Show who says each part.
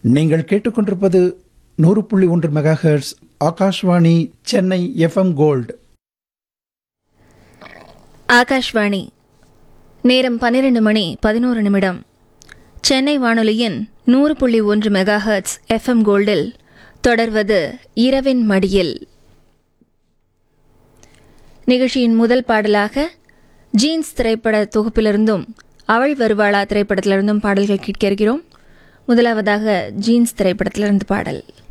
Speaker 1: நீங்கள் கேட்டுக்கொண்டிருப்பது நூறு புள்ளி ஒன்று megahertz Akashvani Chennai FM gold
Speaker 2: Akashvani நேரம் பன்னிரண்டு மணி பதினோரு நிமிடம் சென்னை வானொலியின் நூறு புள்ளி ஒன்று மெகாஹர்ட்ஸ் எஃப்எம் கோல்டில் தொடர்வது இரவின் மடியில் நிகழ்ச்சியின் முதல் பாடலாக ஜீன்ஸ் திரைப்பட தொகுப்பிலிருந்தும் அவள் வருவாளா திரைப்படத்திலிருந்தும் பாடல்கள் கேட்க இருக்கிறோம் முதலாவதாக ஜீன்ஸ் திரைப்படத்திலிருந்து பாடல்